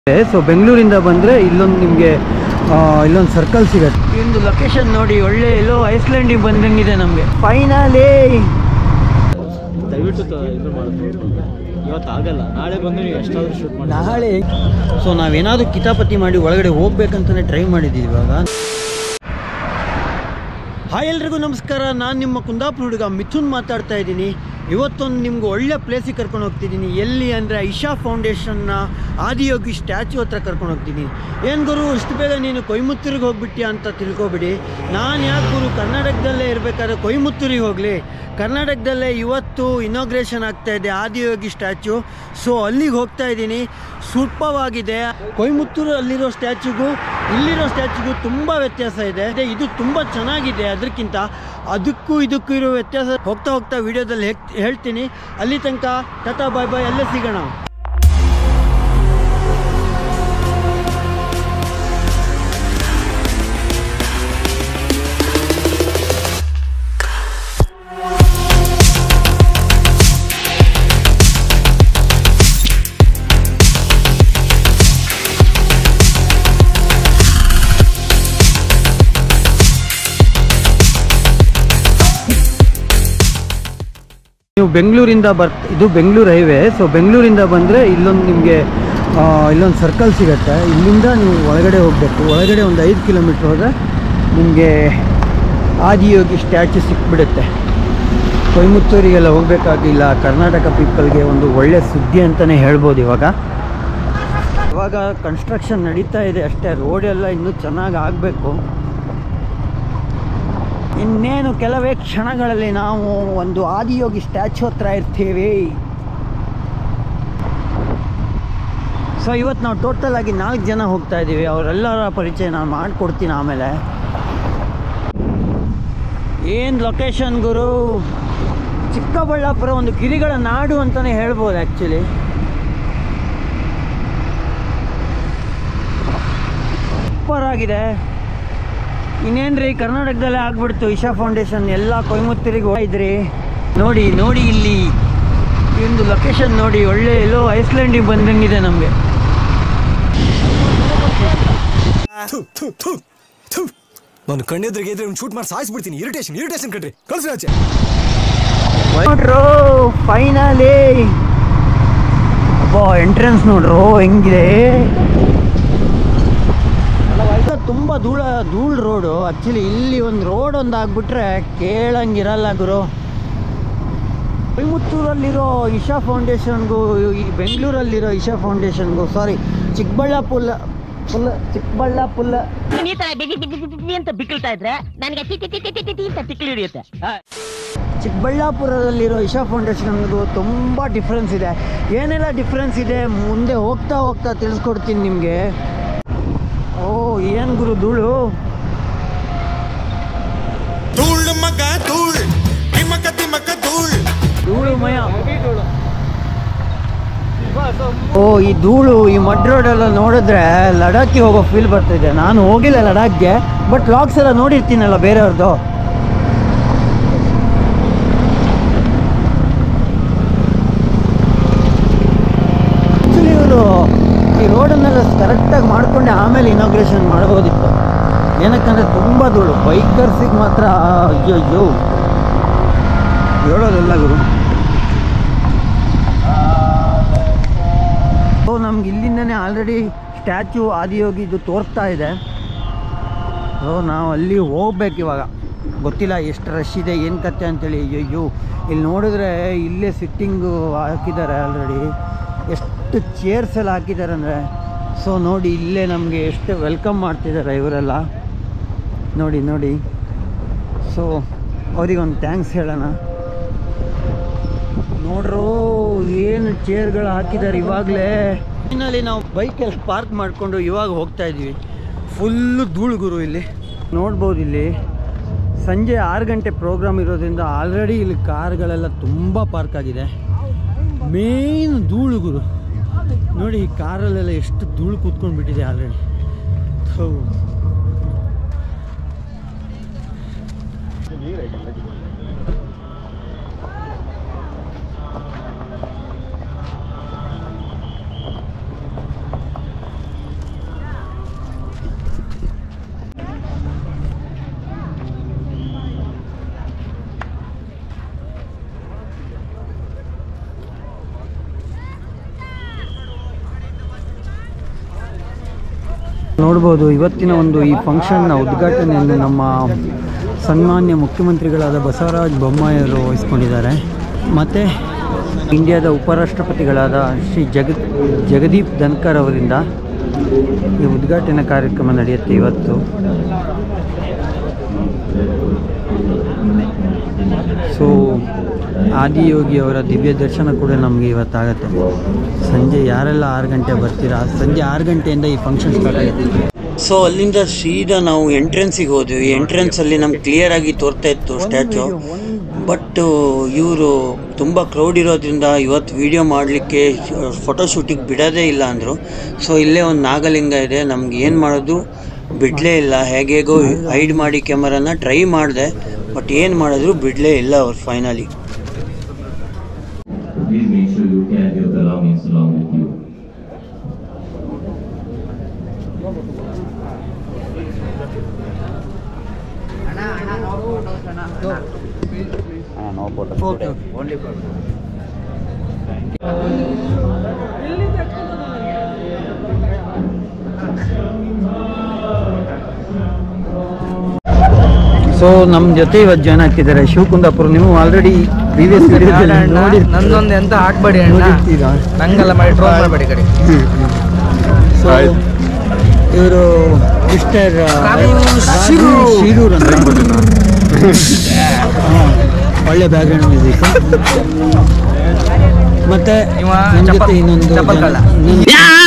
So ಬೆಂಗಳೂರಿಂದ ಬಂದರೆ ಇಲ್ಲೊಂದು ನಿಮಗೆ ಇಲ್ಲೊಂದು ಸರ್ಕಲ್ ಸಿಗತ್ತೆ ಈ ಒಂದು ಲೊಕೇಶನ್ ನೋಡಿ ಒಳ್ಳೆ ಎಲ್ಲೋ ಐಸ್ಲ್ಯಾಂಡಿಗೆ ಬಂದಂಗಿದೆ ನಮಗೆ ಫೈನಲಿ ದಯವಿಟ್ಟು ತ- ಇದು ಮಾಡೋದು ಇವತ್ತು ಆಗಲ್ಲ ನಾಳೆ ಬಂದು ನೀವು ಎಷ್ಟಾದ್ರೂ ಶೂಟ್ ಮಾಡಿ ನಾಳೆ ಸೊ ನಾವೇನಾದರೂ ಕಿತಾಪತಿ ಮಾಡಿ ಒಳಗಡೆ ಹೋಗ್ಬೇಕಂತಾನೆ ಟ್ರೈ ಮಾಡಿದ್ದೀವಿ ಇವಾಗ ಹಾಯ್ ಎಲ್ರಿಗೂ ನಮಸ್ಕಾರ ನಾನು ನಿಮ್ಮ ಕುಂದಾಪುರ ಹುಡುಗ ಮಿಥುನ್ ಮಾತಾಡ್ತಾ ಇದ್ದೀನಿ ಇವತ್ತೊಂದು ನಿಮ್ಗೆ ಒಳ್ಳೆ ಪ್ಲೇಸಿಗೆ ಕರ್ಕೊಂಡು ಹೋಗ್ತಿದ್ದೀನಿ ಎಲ್ಲಿ ಅಂದರೆ ಇಶಾ ಫೌಂಡೇಶನ್ನ ಆದಿಯೋಗಿ ಸ್ಟ್ಯಾಚು ಹತ್ರ ಕರ್ಕೊಂಡು ಹೋಗ್ತೀನಿ ಏನು ಗುರು ಇಷ್ಟು ಬೇಗ ನೀನು ಕೊಯಮತ್ತೂರಿಗೆ ಹೋಗ್ಬಿಟ್ಯಾ ಅಂತ ತಿಳ್ಕೊಬಿಡಿ ನಾನು ಯಾಕೆ ಗುರು ಕರ್ನಾಟಕದಲ್ಲೇ ಇರಬೇಕಾದ್ರೆ ಕೊಯಮತ್ತೂರಿಗೆ ಹೋಗಲಿ ಕರ್ನಾಟಕದಲ್ಲೇ ಇವತ್ತು ಇನಾಗ್ರೇಷನ್ ಆಗ್ತಾ ಇದೆ ಆದಿಯೋಗಿ ಸ್ಟ್ಯಾಚು ಸೊ ಅಲ್ಲಿಗೆ ಹೋಗ್ತಾ ಇದ್ದೀನಿ ಸೂಪವಾಗಿದೆ ಕೊಯಮತ್ತೂರು ಅಲ್ಲಿರೋ ಸ್ಟ್ಯಾಚುಗೂ ಇಲ್ಲಿರೋ ಸ್ಟ್ಯಾಚುಗೂ ತುಂಬ ವ್ಯತ್ಯಾಸ ಇದೆ ಅದೇ ಇದು ತುಂಬ ಚೆನ್ನಾಗಿದೆ ಅದಕ್ಕಿಂತ ಅದಕ್ಕೂ ಇದಕ್ಕೂ ಇರೋ ವ್ಯತ್ಯಾಸ ಹೋಗ್ತಾ ಹೋಗ್ತಾ ವಿಡಿಯೋದಲ್ಲಿ ಹೇಳ್ತೀನಿ ಅಲ್ಲಿ ತನಕ ಟಾಟಾ ಬಾಯ್ ಬಾಯ್ ಅಲ್ಲೇ ಸಿಗೋಣ ನೀವು ಬೆಂಗಳೂರಿಂದ ಬರ್ ಇದು ಬೆಂಗಳೂರು ಹೈವೇ ಸೊ ಬೆಂಗಳೂರಿಂದ ಬಂದರೆ ಇಲ್ಲೊಂದು ನಿಮಗೆ ಇಲ್ಲೊಂದು ಸರ್ಕಲ್ ಸಿಗುತ್ತೆ ಇಲ್ಲಿಂದ ನೀವು ಒಳಗಡೆ ಹೋಗಬೇಕು ಒಳಗಡೆ ಒಂದು ಐದು ಕಿಲೋಮೀಟ್ರ್ ಹೋದರೆ ನಿಮಗೆ ಆದಿಯೋಗಿ ಸ್ಟ್ಯಾಚು ಸಿಕ್ಬಿಡುತ್ತೆ ಕೊಯಮತ್ತೂರಿಗೆಲ್ಲ ಹೋಗಬೇಕಾಗಿಲ್ಲ ಕರ್ನಾಟಕ ಪೀಪಲ್ಗೆ ಒಂದು ಒಳ್ಳೆ ಸುದ್ದಿ ಅಂತಲೇ ಹೇಳ್ಬೋದು ಇವಾಗ ಇವಾಗ ಕನ್ಸ್ಟ್ರಕ್ಷನ್ ನಡೀತಾ ಇದೆ ಅಷ್ಟೇ ರೋಡೆಲ್ಲ ಇನ್ನೂ ಚೆನ್ನಾಗಿ ಆಗಬೇಕು ಇನ್ನೇನು ಕೆಲವೇ ಕ್ಷಣಗಳಲ್ಲಿ ನಾವು ಒಂದು ಆದಿಯೋಗಿ ಸ್ಟ್ಯಾಚು ಹತ್ರ ಇರ್ತೀವಿ ಸೊ ಇವತ್ತು ನಾವು ಟೋಟಲ್ ಆಗಿ ನಾಲ್ಕು ಜನ ಹೋಗ್ತಾ ಇದ್ದೀವಿ ಅವರೆಲ್ಲರ ಪರಿಚಯ ನಾನು ಮಾಡಿಕೊಡ್ತೀನಿ ಆಮೇಲೆ ಏನು ಲೊಕೇಶನ್ ಗುರು ಚಿಕ್ಕಬಳ್ಳಾಪುರ ಒಂದು ಗಿರಿಗಳ ನಾಡು ಅಂತಲೇ ಹೇಳ್ಬೋದು ಆ್ಯಕ್ಚುಲಿ ಸೂಪರ್ ಆಗಿದೆ ಇನ್ನೇನ್ರಿ ಕರ್ನಾಟಕದಲ್ಲೇ ಆಗ್ಬಿಡ್ತು ಇಶಾ ಫೌಂಡೇಶನ್ ಎಲ್ಲ ಕೊಯಮತ್ತೂರಿಗೆ ಹೋಗಿದ್ರಿ ನೋಡಿ ನೋಡಿ ಇಲ್ಲಿ ಈ ಒಂದು ಲೊಕೇಶನ್ ನೋಡಿ ಒಳ್ಳೆ ಎಲ್ಲೋ ಐಸ್ಲ್ಯಾಂಡಿಗೆ ಬಂದಂಗಿದೆ ನಮಗೆ ನಾನು ಕಣ್ಣೆದ್ರಿಗೆ ಇದ್ರೆ ಶೂಟ್ ಮಾಡಿ ಸಾಯಿಸ್ಬಿಡ್ತೀನಿ ಇರಿಟೇಷನ್ ಇರಿಟೇಷನ್ ಕಣ್ರಿ ಕಳ್ಸಿ ಆಚೆ ನೋಡ್ರು ಫೈನಲಿ ಅಬ್ಬಾ ಎಂಟ್ರೆನ್ಸ್ ನೋಡ್ರು ಹೆಂಗಿದೆ ತುಂಬ ಧೂಳ ಧೂಳು ರೋಡು ಆ್ಯಕ್ಚುಲಿ ಇಲ್ಲಿ ಒಂದು ರೋಡ್ ಒಂದು ಆಗ್ಬಿಟ್ರೆ ಕೇಳಂಗಿರಲ್ಲ ಗುರು ಕೊಯಮತ್ತೂರಲ್ಲಿರೋ ಇಶಾ ಫೌಂಡೇಶನ್ಗೂ ಈ ಬೆಂಗಳೂರಲ್ಲಿರೋ ಇಶಾ ಫೌಂಡೇಶನ್ಗೂ ಸಾರಿ ಚಿಕ್ಕಬಳ್ಳಾಪುರ ಪುಲ್ಲ ಚಿಕ್ಕಬಳ್ಳಾಪುರ ನೀನ್ ಈ ತರ ಬಿಗಿ ಬಿಗಿ ಬಿಗಿ ಬಿಗಿ ಅಂತ ಬಿಕ್ಕಳ್ತಾ ಇದ್ರೆ ನನಗೆ ಟಿ ಟಿ ಟಿ ಟಿ ಟಿ ಟಿ ಅಂತ ತಿಕ್ಲಿ ಹಿಡಿಯುತ್ತೆ ಚಿಕ್ಕಬಳ್ಳಾಪುರದಲ್ಲಿರೋ ಇಶಾ ಫೌಂಡೇಶನ್ಗೂ ತುಂಬ ಡಿಫ್ರೆನ್ಸ್ ಇದೆ ಏನೆಲ್ಲ ಡಿಫ್ರೆನ್ಸ್ ಇದೆ ಮುಂದೆ ಹೋಗ್ತಾ ಹೋಗ್ತಾ ತಿಳಿಸ್ಕೊಡ್ತೀನಿ ನಿಮಗೆ ಓ ಏನು ಗುರು ಧೂಳು ಧೂಳ್ ಮಗ ಧೂಳ್ ತಿಮಕ ತಿಮಕ ಧೂಳ್ ಧೂಳು ಮಯ ಓ ಈ ಧೂಳು ಈ ಮಡ್ ರೋಡೆಲ್ಲ ನೋಡಿದ್ರೆ ಲಡಾಖಿಗೆ ಹೋಗೋ ಫೀಲ್ ಬರ್ತಿದೆ ನಾನು ಹೋಗಿಲ್ಲ ಲಡಾಖ್ಗೆ ಬಟ್ ಲಾಗ್ಸ್ ಎಲ್ಲ ನೋಡಿರ್ತೀನಲ್ಲ ಬೇರೆಯವ್ರದ್ದು ಆ್ಯಕ್ಚುಲಿ ಇವರು ಈ ರೋಡನ್ನೆಲ್ಲ ಕರೆಕ್ಟಾಗಿ ಮಾಡ್ಕೊಂಡೆ ಆಮೇಲೆ ಇನಾಗ್ರೇಷನ್ ಮಾಡ್ಬೋದಿತ್ತು ಏನಕ್ಕಂದರೆ ತುಂಬ ಧೂಳು ಬೈಕರ್ಸಿಗೆ ಮಾತ್ರ ಅಯ್ಯೋ ಅಯ್ಯೋ ಹೇಳೋದಲ್ಲ ಗುರು ಸೊ ನಮ್ಗೆ ಇಲ್ಲಿಂದನೇ ಆಲ್ರೆಡಿ ಸ್ಟ್ಯಾಚು ಆದಿಯೋಗಿ ಇದು ತೋರಿಸ್ತಾ ಇದೆ ಸೊ ನಾವು ಅಲ್ಲಿ ಹೋಗ್ಬೇಕು ಇವಾಗ ಗೊತ್ತಿಲ್ಲ ಎಷ್ಟು ರಶ್ ಇದೆ ಏನು ಕತೆ ಅಂತೇಳಿ ಅಯ್ಯೋ ಇಲ್ಲಿ ನೋಡಿದ್ರೆ ಇಲ್ಲೇ ಸಿಟ್ಟಿಂಗು ಹಾಕಿದ್ದಾರೆ ಆಲ್ರೆಡಿ ಎಷ್ಟು ಚೇರ್ಸ್ ಎಲ್ಲ ಹಾಕಿದ್ದಾರೆ ಅಂದರೆ ಸೊ ನೋಡಿ ಇಲ್ಲೇ ನಮಗೆ ಎಷ್ಟು ವೆಲ್ಕಮ್ ಮಾಡ್ತಿದ್ದಾರೆ ಇವರೆಲ್ಲ ನೋಡಿ ನೋಡಿ ಸೊ ಅವ್ರಿಗೊಂದು ಥ್ಯಾಂಕ್ಸ್ ಹೇಳೋಣ ನೋಡ್ರು ಏನು ಚೇರ್ಗಳು ಹಾಕಿದ್ದಾರೆ ಇವಾಗಲೇ ಇನ್ನಲ್ಲಿ ನಾವು ಬೈಕೆಲ್ಲ ಪಾರ್ಕ್ ಮಾಡಿಕೊಂಡು ಇವಾಗ ಹೋಗ್ತಾ ಇದ್ದೀವಿ ಫುಲ್ಲು ಧೂಳು ಗುರು ಇಲ್ಲಿ ನೋಡ್ಬೋದು ಇಲ್ಲಿ ಸಂಜೆ ಆರು ಗಂಟೆ ಪ್ರೋಗ್ರಾಮ್ ಇರೋದ್ರಿಂದ ಆಲ್ರೆಡಿ ಇಲ್ಲಿ ಕಾರ್ಗಳೆಲ್ಲ ತುಂಬ ಪಾರ್ಕ್ ಆಗಿದೆ ಮೇನ್ ಧೂಳು ಗುರು ನೋಡಿ ಈ ಕಾರಲ್ಲೆಲ್ಲ ಎಷ್ಟು ಧೂಳು ಕೂತ್ಕೊಂಡು ಬಿಟ್ಟಿದೆ ಆಲ್ರೆಡಿ ಹೌ ನೋಡ್ಬೋದು ಇವತ್ತಿನ ಒಂದು ಈ ಫಂಕ್ಷನ್ನ ಉದ್ಘಾಟನೆಯನ್ನು ನಮ್ಮ ಸನ್ಮಾನ್ಯ ಮುಖ್ಯಮಂತ್ರಿಗಳಾದ ಬಸವರಾಜ ಬೊಮ್ಮಾಯಿಯವರು ವಹಿಸ್ಕೊಂಡಿದ್ದಾರೆ ಮತ್ತು ಇಂಡಿಯಾದ ಉಪರಾಷ್ಟ್ರಪತಿಗಳಾದ ಶ್ರೀ ಜಗ ಜಗದೀಪ್ ಧನ್ಕರ್ ಅವರಿಂದ ಈ ಉದ್ಘಾಟನಾ ಕಾರ್ಯಕ್ರಮ ನಡೆಯುತ್ತೆ ಇವತ್ತು ಸೊ ಆದಿಯೋಗಿ ಅವರ ದಿವ್ಯ ದರ್ಶನ ಕೂಡ ನಮಗೆ ಇವತ್ತಾಗತ್ತೆ ಸಂಜೆ ಯಾರೆಲ್ಲ ಆರು ಗಂಟೆ ಬರ್ತೀರಾ ಸಂಜೆ ಆರು ಗಂಟೆಯಿಂದ ಈ ಫಂಕ್ಷನ್ ಸ್ಟಾರ್ಟ್ ಆಗುತ್ತೆ ಸೊ ಅಲ್ಲಿಂದ ಸೀದಾ ನಾವು ಎಂಟ್ರೆನ್ಸಿಗೆ ಹೋದ್ವಿ ಎಂಟ್ರೆನ್ಸಲ್ಲಿ ನಮ್ಗೆ ಕ್ಲಿಯರ್ ಆಗಿ ತೋರ್ತಾ ಇತ್ತು ಸ್ಟ್ಯಾಚು ಬಟ್ ಇವರು ತುಂಬ ಕ್ರೌಡ್ ಇರೋದ್ರಿಂದ ಇವತ್ತು ವಿಡಿಯೋ ಮಾಡಲಿಕ್ಕೆ ಫೋಟೋಶೂಟಿಗೆ ಬಿಡೋದೇ ಇಲ್ಲ ಅಂದರು ಸೊ ಇಲ್ಲೇ ಒಂದು ನಾಗಲಿಂಗ ಇದೆ ನಮ್ಗೆ ಏನು ಮಾಡೋದು ಬಿಡಲೇ ಇಲ್ಲ ಹೇಗೇಗೋ ಹೈಡ್ ಮಾಡಿ ಕ್ಯಾಮರಾನ ಟ್ರೈ ಮಾಡಿದೆ ಬಟ್ ಏನು ಮಾಡಿದ್ರು ಬಿಡಲೇ ಇಲ್ಲ ಅವ್ರು finally Please make sure you carry your belongings along with you. So ನಮ್ಮ ಜೊತೆ ಇವತ್ತು ಜಾಯ್ನ್ ಆಗ್ತಿದ್ದಾರೆ ಶಿವಕುಂದಾಪುರ ನೀವು ಆಲ್ರೆಡಿ ಪ್ರೀವಿಯಸ್ ನಂದೊಂದು ಎಂತ ಹಾಕ್ಬೇಡಿ ಅಣ್ಣ ನೋಡಿರ್ತೀರಾ ನಂಗೆಲ್ಲ ಮಾಡಿ ಟ್ರೋಲ್ ಮಾಡಬೇಡಿ ಕಡೆ ಸೊ ಇವರು ಮಿಸ್ಟರ್ ಶಿರೂರ್ ಅಂತ ಹಾ, ಒಳ್ಳೆ ಬ್ಯಾಕ್ಗ್ರೌಂಡ್ ಮ್ಯೂಸಿಕ್ ಮತ್ತೆ ಇವ ನಮ್ಮ ಜೊತೆ ಚಪ್ಪಲ್- ಇನ್ನೊಂದು ಚಪ್ಪಲ್ ಕಳ್ಳ. ಇನ್ನೊಂದು-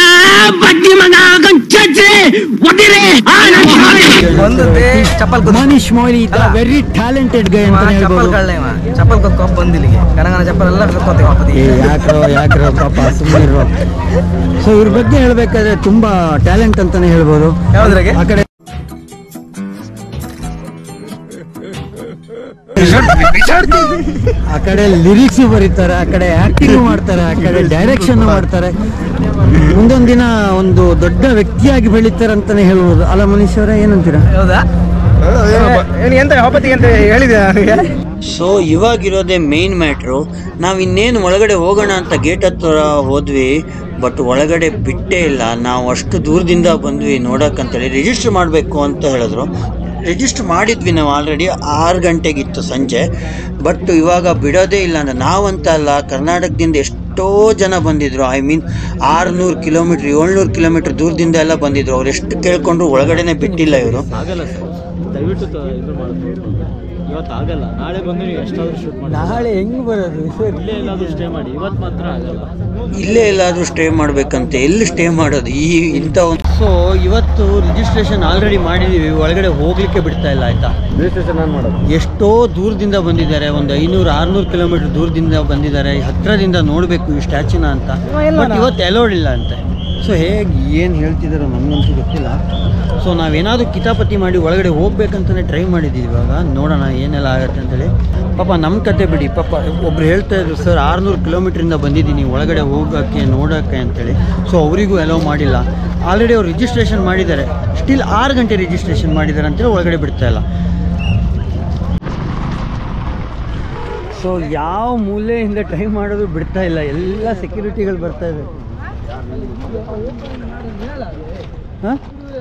ಒಂದು ದೇ ಚಪ್ಪಲ್ ಕುದ್- ಮನೀಶ್ ಮೊಯ್ಲಿ ದ ಅಲ್ಲ. ವೆರಿ ಟ್ಯಾಲೆಂಟೆಡ್ ಗೈ ಇವ ಅಂತ ಚಪ್ಪಲ್ ಹೇಳ್ಬೋದು ಕಳ್ಳ ಇವ ಚಪ್ಪಲ್ ಕತ್ಕೊಂಡ್ ಬಂದ್ ಇಲ್ಲಿಗೆ ಕನಗನ ಚಪ್ಪಲ್ ಎಲ್ಲ ಕತ್ಕೋತೀವಿ ವಾಪತಿ ಏ ಯಾಕ್ರೋ ಯಾಕ್ರೋ ಪಾಪ ಸುಮ್ಮನೆ ಸೊ ಇವ್ರ ಬಗ್ಗೆ ಹೇಳ್ಬೇಕಾದ್ರೆ ತುಂಬಾ ಟ್ಯಾಲೆಂಟ್ ಅಂತಾನೆ ಹೇಳ್ಬೋದು ಯಾವ್ದ್ರಾಗೆ? ಆ ಕಡೆ ಆ ಕಡೆ ಲಿರಿಕ್ಸ್ ಬರೀತಾರೆ ಆ ಕಡೆ ಆಕ್ಟಿಂಗ್ ಮಾಡ್ತಾರೆ ಆ ಕಡೆ ಡೈರೆಕ್ಷನ್ ಮಾಡ್ತಾರೆ ಮುಂದೊಂದು ದಿನ ಒಂದು ದೊಡ್ಡ ವ್ಯಕ್ತಿಯಾಗಿ ಬೆಳೀತಾರೆ ಅಂತಾನೆ ಹೇಳ್ಬೋದು ಅಲ್ಲ ಮನೀಶ್ ಅವರೇ ಏನಂತೀರಾ ಹೌದಾ ಏನು ಎಂತ ವಾಪತಿ ಅಂತ ಹೇಳಿದೆ ನನಗೆ ಸೊ ಇವಾಗಿರೋದೇ ಮೇನ್ ಮ್ಯಾಟ್ರು ನಾವು ಇನ್ನೇನು ಒಳಗಡೆ ಹೋಗೋಣ ಅಂತ ಗೇಟ್ ಹತ್ರ ಹೋದ್ವಿ ಬಟ್ ಒಳಗಡೆ ಬಿಟ್ಟೇ ಇಲ್ಲ ನಾವು ಅಷ್ಟು ದೂರದಿಂದ ಬಂದ್ವಿ ನೋಡೋಕ್ಕಂತೇಳಿ ರಿಜಿಸ್ಟರ್ ಮಾಡಬೇಕು ಅಂತ ಹೇಳಿದ್ರು ರಿಜಿಸ್ಟರ್ ಮಾಡಿದ್ವಿ ನಾವು ಆಲ್ರೆಡಿ ಆರು ಗಂಟೆಗಿತ್ತು ಸಂಜೆ ಬಟ್ ಇವಾಗ ಬಿಡೋದೇ ಇಲ್ಲ ಅಂದ್ರೆ ನಾವಂತ ಅಲ್ಲ ಕರ್ನಾಟಕದಿಂದ ಎಷ್ಟೋ ಜನ ಬಂದಿದ್ರು ಐ ಮೀನ್ ಆರುನೂರು ಕಿಲೋಮೀಟ್ರ್ ಏಳ್ನೂರು ಕಿಲೋಮೀಟ್ರ್ ದೂರದಿಂದ ಎಲ್ಲ ಬಂದಿದ್ರು ಅವ್ರು ಎಷ್ಟು ಕೇಳ್ಕೊಂಡ್ರು ಒಳಗಡೆನೆ ಬಿಟ್ಟಿಲ್ಲ ಇವರು ಆಗಲ್ಲ ಸರ್ ದಯವಿಟ್ಟು ತ- ಇದು ಮಾಡೋದು ಇವತ್ತು ಆಗಲ್ಲ ನಾಳೆ ಬಂದು ನೀವು ಎಷ್ಟಾದ್ರೂ ಶೂಟ್ ಮಾಡಿ ನಾಳೆ ಹೆಂಗ್ ಬರೋದು ಸರ್ ಇಲ್ಲೇ ಎಲ್ಲಾದ್ರೂ ಸ್ಟೇ ಮಾಡಿ ಇವತ್ತು ಮಾತ್ರ ಆಗಲ್ಲ ಇಲ್ಲೇ ಎಲ್ಲಾದರೂ ಸ್ಟೇ ಮಾಡಬೇಕಂತೆ ಎಲ್ಲಿ ಸ್ಟೇ ಮಾಡೋದು ಈ ಇಂಥ ಒಂದು ಸೊ ಇವತ್ತು ರಿಜಿಸ್ಟ್ರೇಷನ್ ಆಲ್ರೆಡಿ ಮಾಡಿದ್ದೀವಿ ಒಳಗಡೆ ಹೋಗ್ಲಿಕ್ಕೆ ಬಿಡ್ತಾ ಇಲ್ಲ ಆಯ್ತಾ ರಿಜಿಸ್ಟ್ರೇಷನ್ ನಾನು ಮಾಡೋದು ಎಷ್ಟೋ ದೂರದಿಂದ ಬಂದಿದ್ದಾರೆ ಒಂದು ಐನೂರು ಆರುನೂರು ಕಿಲೋಮೀಟರ್ ದೂರದಿಂದ ಬಂದಿದ್ದಾರೆ ಹತ್ರದಿಂದ ನೋಡಬೇಕು ಈ ಸ್ಟ್ಯಾಚ್ಯೂನ ಅಂತ ಬಟ್ ಇವತ್ತು ಅಲೋಡ್ ಇಲ್ಲ ಅಂತೆ ಸೊ ಹೇಗೆ ಏನು ಹೇಳ್ತಿದ್ದಾರೋ ನಮಗಂತೂ ಗೊತ್ತಿಲ್ಲ ಸೊ ನಾವೇನಾದರೂ ಕಿತಾಪತಿ ಮಾಡಿ ಒಳಗಡೆ ಹೋಗ್ಬೇಕಂತಲೇ ಟ್ರೈ ಮಾಡಿದ್ದೀವಿ ಇವಾಗ ನೋಡೋಣ ಏನೆಲ್ಲ ಆಗುತ್ತೆ ಅಂತೇಳಿ ಪಾಪ ನಮ್ಮ ಕತೆ ಬಿಡಿ ಪಾಪ ಒಬ್ರು ಹೇಳ್ತಾ ಇದ್ರು ಸರ್ ಆರುನೂರು ಕಿಲೋಮೀಟ್ರಿಂದ ಬಂದಿದ್ದೀನಿ ಒಳಗಡೆ ಹೋಗೋಕ್ಕೆ ನೋಡೋಕ್ಕೆ ಅಂತೇಳಿ ಸೊ ಅವರಿಗೂ ಅಲೋ ಮಾಡಿಲ್ಲ ಆಲ್ರೆಡಿ ಅವ್ರು ರಿಜಿಸ್ಟ್ರೇಷನ್ ಮಾಡಿದ್ದಾರೆ ಸ್ಟಿಲ್ ಆರು ಗಂಟೆ ರಿಜಿಸ್ಟ್ರೇಷನ್ ಮಾಡಿದ್ದಾರೆ ಅಂತೇಳಿ ಒಳಗಡೆ ಬಿಡ್ತಾ ಇಲ್ಲ ಸೊ ಯಾವ ಮೂಲೆಯಿಂದ ಟ್ರೈ ಮಾಡೋದು ಬಿಡ್ತಾ ಇಲ್ಲ ಎಲ್ಲ ಸೆಕ್ಯೂರಿಟಿಗಳು ಬರ್ತಾ ಇದೆ ಹಾಂ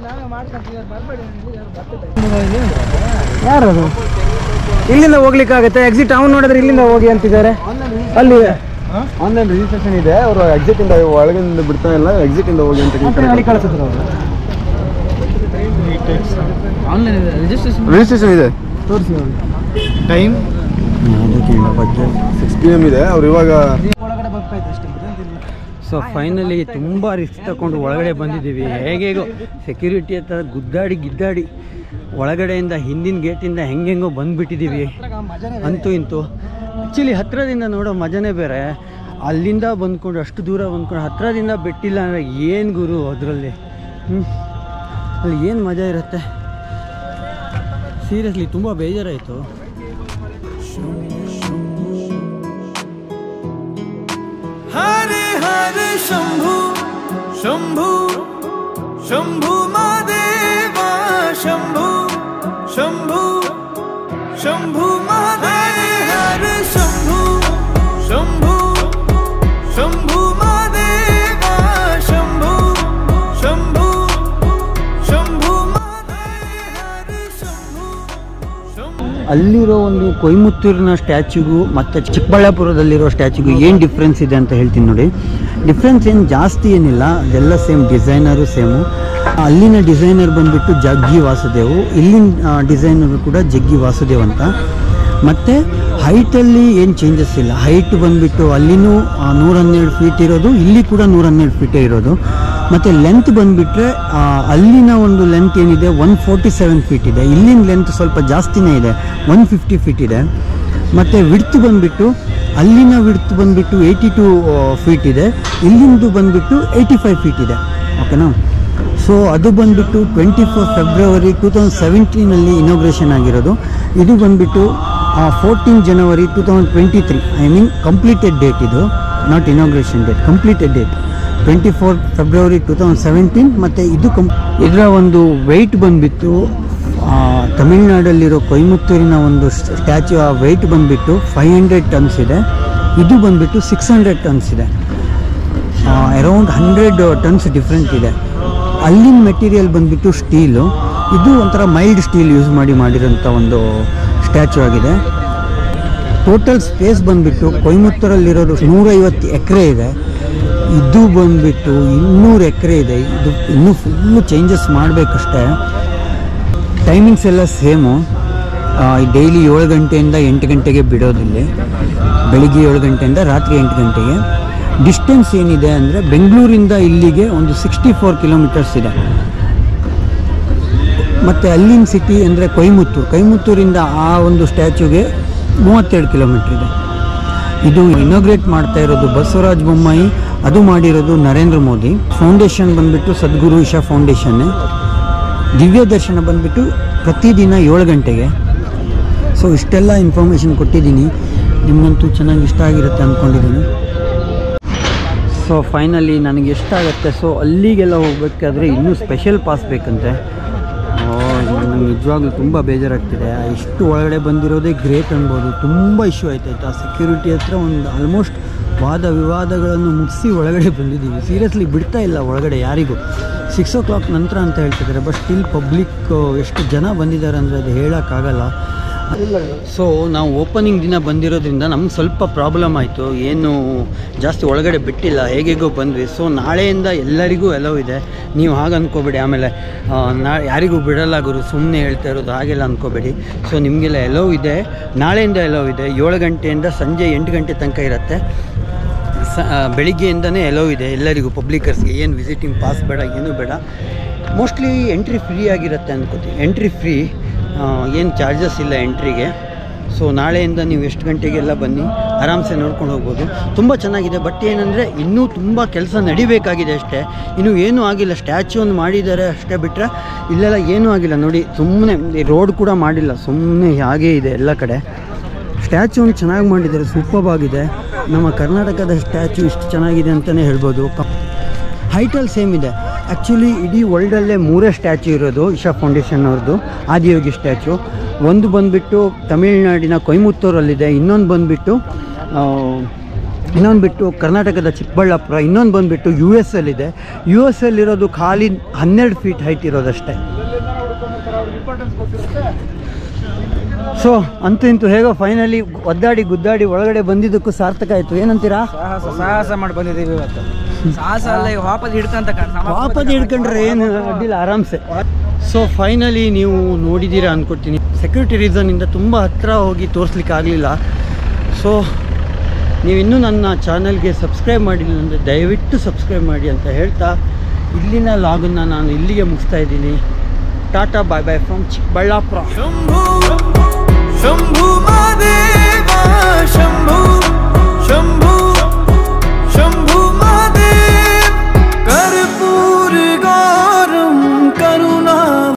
ಯಾರದು ಇಲ್ಲಿಂದ ಹೋಗ್ಲಿಕ್ಕಾಗತ್ತೆ ಎಕ್ಸಿಟ್ ಅವ್ನು ನೋಡಿದ್ರೆ ಇಲ್ಲಿಂದ ಹೋಗಿ ಅಂತಿದ್ದಾರೆ ಅಲ್ಲಿ ಆನ್ಲೈನ್ ರಿಜಿಸ್ಟ್ರೇಷನ್ ಇದೆ ಅವರು ಎಕ್ಸಿಟ್ ಇಂದ ಒಳಗಿಂದ ಬಿಡ್ತಾ ಇಲ್ಲ ಎಕ್ಸಿಟ್ ಇಂದ ಹೋಗಿ ಅಂತ ಅಲ್ಲಿ ಕಳಿಸಿದ್ರು ಅವರು ಆನ್ಲೈನ್ ರಿಜಿಸ್ಟ್ರೇಷನ್ ರಿಜಿಸ್ಟ್ರೇಷನ್ ಇದೆ ತೋರಿಸಿ ಅವ್ರಿಗೆ ಟೈಮ್ ಬಗ್ಗೆ ಸಿಕ್ಸ್ ಪಿ ಎಮ್ ಇದೆ ಅವ್ರು ಇವಾಗ ಒಳಗಡೆ ಬರ್ತಾಯಿತ್ತು ಅಷ್ಟೇ ಸೊ ಫೈನಲಿ ತುಂಬ ರಿಸ್ಕ್ ತಗೊಂಡು ಒಳಗಡೆ ಬಂದಿದ್ದೀವಿ ಹೇಗೇಗೋ ಸೆಕ್ಯೂರಿಟಿ ಹತ್ರ ಗುದ್ದಾಡಿ ಗಿದ್ದಾಡಿ ಒಳಗಡೆಯಿಂದ ಹಿಂದಿನ ಗೇಟಿಂದ ಹೆಂಗೆಂಗೋ ಬಂದುಬಿಟ್ಟಿದ್ದೀವಿ ಅಂತೂ ಇಂತೂ ಆ್ಯಕ್ಚುಲಿ ಹತ್ತಿರದಿಂದ ನೋಡೋ ಮಜನೇ ಬೇರೆ ಅಲ್ಲಿಂದ ಬಂದ್ಕೊಂಡು ಅಷ್ಟು ದೂರ ಬಂದ್ಕೊಂಡು ಹತ್ತಿರದಿಂದ ಬಿಟ್ಟಿಲ್ಲ ಅಂದರೆ ಏನು ಗುರು ಅದರಲ್ಲಿ ಹ್ಞೂ ಅಲ್ಲಿ ಏನು ಮಜಾ ಇರುತ್ತೆ ಸೀರಿಯಸ್ಲಿ ತುಂಬ ಬೇಜಾರಾಯಿತು हरे हरे शंभु शंभु शंभु महादेवा शंभु शंभु शंभु महादेव हरे शंभु शंभु शंभु महादेवा शंभु शंभु ಅಲ್ಲಿರೋ ಒಂದು ಕೊಯಮತ್ತೂರಿನ ಸ್ಟ್ಯಾಚ್ಯೂಗೂ ಮತ್ತು ಚಿಕ್ಕಬಳ್ಳಾಪುರದಲ್ಲಿರೋ ಸ್ಟ್ಯಾಚ್ಯೂಗೂ ಏನು ಡಿಫ್ರೆನ್ಸ್ ಇದೆ ಅಂತ ಹೇಳ್ತೀನಿ ನೋಡಿ ಡಿಫ್ರೆನ್ಸ್ ಏನು ಜಾಸ್ತಿ ಏನಿಲ್ಲ ಎಲ್ಲ ಸೇಮ್ ಡಿಸೈನರು ಸೇಮು ಅಲ್ಲಿನ ಡಿಸೈನರ್ ಬಂದುಬಿಟ್ಟು ಜಗ್ಗಿ ವಾಸುದೇವು ಇಲ್ಲಿನ ಡಿಸೈನರು ಕೂಡ ಜಗ್ಗಿ ವಾಸುದೇವ್ ಅಂತ ಮತ್ತು ಹೈಟಲ್ಲಿ ಏನು ಚೇಂಜಸ್ ಇಲ್ಲ ಹೈಟ್ ಬಂದುಬಿಟ್ಟು ಅಲ್ಲಿನೂ ನೂರ ಹನ್ನೆರಡು ಫೀಟ್ ಇರೋದು ಇಲ್ಲಿ ಕೂಡ ನೂರ ಹನ್ನೆರಡು ಫೀಟೇ ಇರೋದು ಮತ್ತು ಲೆಂತ್ ಬಂದುಬಿಟ್ರೆ ಅಲ್ಲಿನ ಒಂದು ಲೆಂತ್ ಏನಿದೆ ಒನ್ ಫೋರ್ಟಿ ಸೆವೆನ್ ಫೀಟ್ ಇದೆ ಇಲ್ಲಿನ ಲೆಂತ್ ಸ್ವಲ್ಪ ಜಾಸ್ತಿನೇ ಇದೆ ಒನ್ ಫಿಫ್ಟಿ ಫೀಟ್ ಇದೆ ಮತ್ತು ವಿಡ್ತ್ ಬಂದುಬಿಟ್ಟು ಅಲ್ಲಿನ ವಿಡ್ತ್ ಬಂದುಬಿಟ್ಟು ಏಯ್ಟಿ ಟು ಫೀಟ್ ಇದೆ ಇಲ್ಲಿಂದು ಬಂದುಬಿಟ್ಟು ಏಯ್ಟಿ ಫೈವ್ ಫೀಟ್ ಇದೆ ಓಕೆನಾ ಸೊ ಅದು ಬಂದುಬಿಟ್ಟು twenty four February two thousand ಸೆವೆಂಟೀನಲ್ಲಿ ಇನಾಗ್ರೇಷನ್ ಆಗಿರೋದು ಇದು ಬಂದುಬಿಟ್ಟು fourteen January two thousand twenty three I mean completed date ಇದು not inauguration date completed date twenty four February two thousand seventeen ಮತ್ತು ಇದು ಕಂ ಇದರ ಒಂದು ವೆಯ್ಟ್ ಬಂದುಬಿಟ್ಟು ತಮಿಳ್ನಾಡಲ್ಲಿರೋ ಕೊಯಮತ್ತೂರಿನ ಒಂದು ಸ್ಟ್ಯಾಚ್ಯೂ ಆ ವೆಯ್ಟ್ ಬಂದುಬಿಟ್ಟು ಫೈವ್ ಹಂಡ್ರೆಡ್ ಟನ್ಸ್ ಇದೆ ಇದು ಬಂದುಬಿಟ್ಟು ಸಿಕ್ಸ್ ಹಂಡ್ರೆಡ್ ಟನ್ಸ್ ಇದೆ ಅರೌಂಡ್ ಹಂಡ್ರೆಡ್ ಟನ್ಸ್ ಡಿಫ್ರೆಂಟ್ ಇದೆ ಅಲ್ಲಿನ ಮೆಟೀರಿಯಲ್ ಬಂದುಬಿಟ್ಟು ಸ್ಟೀಲು ಇದು ಒಂಥರ ಮೈಲ್ಡ್ ಸ್ಟೀಲ್ ಯೂಸ್ ಮಾಡಿ ಮಾಡಿರೋಂಥ ಒಂದು ಸ್ಟ್ಯಾಚು ಆಗಿದೆ ಟೋಟಲ್ ಸ್ಪೇಸ್ ಬಂದುಬಿಟ್ಟು ಕೊಯಮತ್ತೂರಲ್ಲಿರೋದು ನೂರೈವತ್ತು ಎಕರೆ ಇದೆ ಇದು ಬಂದುಬಿಟ್ಟು ಇನ್ನೂರು ಎಕರೆ ಇದೆ ಇದು ಇನ್ನೂ ಫುಲ್ಲು ಚೇಂಜಸ್ ಮಾಡಬೇಕಷ್ಟೇ ಟೈಮಿಂಗ್ಸ್ ಎಲ್ಲ ಸೇಮು ಡೈಲಿ ಏಳು ಗಂಟೆಯಿಂದ ಎಂಟು ಗಂಟೆಗೆ ಬಿಡೋದಿಲ್ಲಿ ಬೆಳಿಗ್ಗೆ ಏಳು ಗಂಟೆಯಿಂದ ರಾತ್ರಿ ಎಂಟು ಗಂಟೆಗೆ ಡಿಸ್ಟೆನ್ಸ್ ಏನಿದೆ ಅಂದರೆ ಬೆಂಗಳೂರಿಂದ ಇಲ್ಲಿಗೆ ಒಂದು ಸಿಕ್ಸ್ಟಿ ಫೋರ್ ಕಿಲೋಮೀಟರ್ಸ್ ಇದೆ ಮತ್ತು ಅಲ್ಲಿನ ಸಿಟಿ ಅಂದರೆ ಕೊಯಮತ್ತೂರು ಕೊಯಮತ್ತೂರಿಂದ ಆ ಒಂದು ಸ್ಟ್ಯಾಚ್ಯೂಗೆ ಮೂವತ್ತೆರಡು ಕಿಲೋಮೀಟ್ರ್ ಇದೆ ಇದು ಇನಾಗ್ರೇಟ್ ಮಾಡ್ತಾ ಇರೋದು ಬಸವರಾಜ ಬೊಮ್ಮಾಯಿ ಅದು ಮಾಡಿರೋದು ನರೇಂದ್ರ ಮೋದಿ ಫೌಂಡೇಶನ್ ಬಂದುಬಿಟ್ಟು ಸದ್ಗುರು ಇಶಾ ಫೌಂಡೇಶನ್ನೇ ದಿವ್ಯ ದರ್ಶನ ಬಂದುಬಿಟ್ಟು ಪ್ರತಿದಿನ ಏಳು ಗಂಟೆಗೆ ಸೊ ಇಷ್ಟೆಲ್ಲ ಇನ್ಫಾರ್ಮೇಷನ್ ಕೊಟ್ಟಿದ್ದೀನಿ ನಿಮ್ಮಂತೂ ಚೆನ್ನಾಗಿ ಇಷ್ಟ ಆಗಿರುತ್ತೆ ಅಂದ್ಕೊಂಡಿದ್ದೀನಿ ಸೊ ಫೈನಲಿ ನನಗೆ ಎಷ್ಟಾಗತ್ತೆ ಸೊ ಅಲ್ಲಿಗೆಲ್ಲ ಹೋಗ್ಬೇಕಾದ್ರೆ ಇನ್ನೂ ಸ್ಪೆಷಲ್ ಪಾಸ್ ಬೇಕಂತೆ ನನಗೆ ನಿಜವಾಗ್ಲೂ ತುಂಬ ಬೇಜಾರಾಗ್ತಿದೆ ಎಷ್ಟು ಒಳಗಡೆ ಬಂದಿರೋದೇ ಗ್ರೇಟ್ ಅನ್ಬೋದು ತುಂಬ ಇಶ್ಯೂ ಆಯ್ತಾಯ್ತು ಆ ಸೆಕ್ಯೂರಿಟಿ ಹತ್ರ ಒಂದು ಆಲ್ಮೋಸ್ಟ್ ವಾದ ವಿವಾದಗಳನ್ನು ಮುಗಿಸಿ ಒಳಗಡೆ ಬಂದಿದ್ದೀವಿ ಸೀರಿಯಸ್ಲಿ ಬಿಡ್ತಾ ಇಲ್ಲ ಒಳಗಡೆ ಯಾರಿಗೂ ಸಿಕ್ಸ್ ಓ ಕ್ಲಾಕ್ ನಂತರ ಅಂತ ಹೇಳ್ತಿದ್ದಾರೆ ಬಟ್ ಸ್ಟಿಲ್ ಪಬ್ಲಿಕ್ ಎಷ್ಟು ಜನ ಬಂದಿದ್ದಾರೆ ಅಂದರೆ ಅದು ಹೇಳೋಕ್ಕಾಗಲ್ಲ ಸೊ ನಾವು ಓಪನಿಂಗ್ ದಿನ ಬಂದಿರೋದ್ರಿಂದ ನಮ್ಗೆ ಸ್ವಲ್ಪ ಪ್ರಾಬ್ಲಮ್ ಆಯಿತು ಏನು ಜಾಸ್ತಿ ಒಳಗಡೆ ಬಿಟ್ಟಿಲ್ಲ ಹೇಗೆಗೋ ಬಂದ್ವಿ ಸೊ ನಾಳೆಯಿಂದ ಎಲ್ಲರಿಗೂ ಎಲೋ ಇದೆ ನೀವು ಹಾಗೆ ಅಂದ್ಕೋಬೇಡಿ ಆಮೇಲೆ ಆ, ನಾ ಯಾರಿಗೂ ಬಿಡಲ್ಲ ಗುರು ಸುಮ್ಮನೆ ಹೇಳ್ತಾ ಇರೋದು ಹಾಗೆಲ್ಲ ಅಂದ್ಕೋಬೇಡಿ ಸೊ ನಿಮಗೆಲ್ಲ ಎಲೋ ಇದೆ ನಾಳೆಯಿಂದ ಎಲೋ ಇದೆ ಏಳು ಗಂಟೆಯಿಂದ ಸಂಜೆ ಎಂಟು ಗಂಟೆ ತನಕ ಇರುತ್ತೆ ಸ ಆ, ಬೆಳಿಗ್ಗೆಯಿಂದನೇ ಎಲೋ ಇದೆ ಎಲ್ಲರಿಗೂ ಪಬ್ಲಿಕರ್ಸ್ಗೆ ಏನು ವಿಸಿಟಿಂಗ್ ಪಾಸ್ ಬೇಡ ಏನೂ ಬೇಡ ಮೋಸ್ಟ್ಲಿ ಎಂಟ್ರಿ ಫ್ರೀ ಆಗಿರುತ್ತೆ ಅನ್ಕೋತೀನಿ ಎಂಟ್ರಿ ಫ್ರೀ ಏನು ಚಾರ್ಜಸ್ ಇಲ್ಲ ಎಂಟ್ರಿಗೆ ಸೊ ನಾಳೆಯಿಂದ ನೀವು ಎಷ್ಟು ಗಂಟೆಗೆಲ್ಲ ಬನ್ನಿ ಆರಾಮ್ಸೆ ನೋಡ್ಕೊಂಡು ಹೋಗ್ಬೋದು ತುಂಬ ಚೆನ್ನಾಗಿದೆ ಬಟ್ ಏನಂದರೆ ಇನ್ನೂ ತುಂಬ ಕೆಲಸ ನಡಿಬೇಕಾಗಿದೆ ಅಷ್ಟೇ ಇನ್ನೂ ಏನೂ ಆಗಿಲ್ಲ ಸ್ಟ್ಯಾಚ್ಯೂ ಒಂದು ಮಾಡಿದ್ದಾರೆ ಅಷ್ಟೇ ಬಿಟ್ಟರೆ ಇಲ್ಲೆಲ್ಲ ಏನೂ ಆಗಿಲ್ಲ ನೋಡಿ ಸುಮ್ಮನೆ ರೋಡ್ ಕೂಡ ಮಾಡಿಲ್ಲ ಸುಮ್ಮನೆ ಹಾಗೇ ಇದೆ ಎಲ್ಲ ಕಡೆ ಸ್ಟ್ಯಾಚು ಒಂದು ಚೆನ್ನಾಗಿ ಮಾಡಿದ್ದಾರೆ ಸೂಪರ್ಬ್ ಆಗಿದೆ ನಮ್ಮ ಕರ್ನಾಟಕದ ಸ್ಟ್ಯಾಚು ಇಷ್ಟು ಚೆನ್ನಾಗಿದೆ ಅಂತಲೇ ಹೇಳ್ಬೋದು ಹೈಟಲ್ಲಿ ಸೇಮ್ ಇದೆ ಆ್ಯಕ್ಚುಲಿ ಇಡೀ ವರ್ಲ್ಡಲ್ಲೇ ಮೂರೇ ಸ್ಟ್ಯಾಚು ಇರೋದು ಇಶಾ ಫೌಂಡೇಶನ್ ಅವ್ರದ್ದು ಆದಿಯೋಗಿ ಸ್ಟ್ಯಾಚು ಒಂದು ಬಂದುಬಿಟ್ಟು ತಮಿಳುನಾಡಿನ ಕೊಯಮತ್ತೂರಲ್ಲಿದೆ ಇನ್ನೊಂದು ಬಂದುಬಿಟ್ಟು ಇನ್ನೊಂದು ಬಿಟ್ಟು ಕರ್ನಾಟಕದ ಚಿಕ್ಕಬಳ್ಳಾಪುರ ಇನ್ನೊಂದು ಬಂದುಬಿಟ್ಟು ಯು ಎಸ್ ಅಲ್ಲಿದೆ ಯು ಎಸ್ ಅಲ್ಲಿರೋದು ಖಾಲಿ ಹನ್ನೆರಡು ಫೀಟ್ ಹೈಟ್ ಇರೋದಷ್ಟೇ ಸೊ ಅಂತೂ ಇಂತೂ ಹೇಗೋ ಫೈನಲಿ ಒದ್ದಾಡಿ ಗುದ್ದಾಡಿ ಒಳಗಡೆ ಬಂದಿದ್ದಕ್ಕೂ ಸಾರ್ಥಕ ಆಯಿತು ಏನಂತೀರಾ ಸಾಹಸ ಸಾಹಸ ಮಾಡಿ ಬಂದಿದ್ದೀವಿ ಇವತ್ತು ಸಾಹಸ ಅಲ್ಲ ಈಗ ವಾಪಸ್ ಹಿಡ್ಕಂತ ವಾಪಸ್ ಹಿಡ್ಕೊಂಡ್ರೆ ಏನು ಅಡ್ಡಿಲ್ಲ ಆರಾಮ್ಸೆ ಸೊ ಫೈನಲಿ ನೀವು ನೋಡಿದ್ದೀರಾ ಅಂದ್ಕೊಡ್ತೀನಿ ಸೆಕ್ಯೂರಿಟಿ ರೀಸನ್ನಿಂದ ತುಂಬ ಹತ್ತಿರ ಹೋಗಿ ತೋರಿಸ್ಲಿಕ್ಕೆ ಆಗಲಿಲ್ಲ ಸೊ ನೀವು ಇನ್ನೂ ನನ್ನ ಚಾನಲ್ಗೆ ಸಬ್ಸ್ಕ್ರೈಬ್ ಮಾಡಿಲ್ಲ ಅಂದರೆ ದಯವಿಟ್ಟು ಸಬ್ಸ್ಕ್ರೈಬ್ ಮಾಡಿ ಅಂತ ಹೇಳ್ತಾ ಇಲ್ಲಿನ ಲಾಗನ್ನು ನಾನು ಇಲ್ಲಿಗೆ ಮುಗಿಸ್ತಾ ಇದ್ದೀನಿ ಟಾಟಾ bye bye from Chikkaballapur Shambho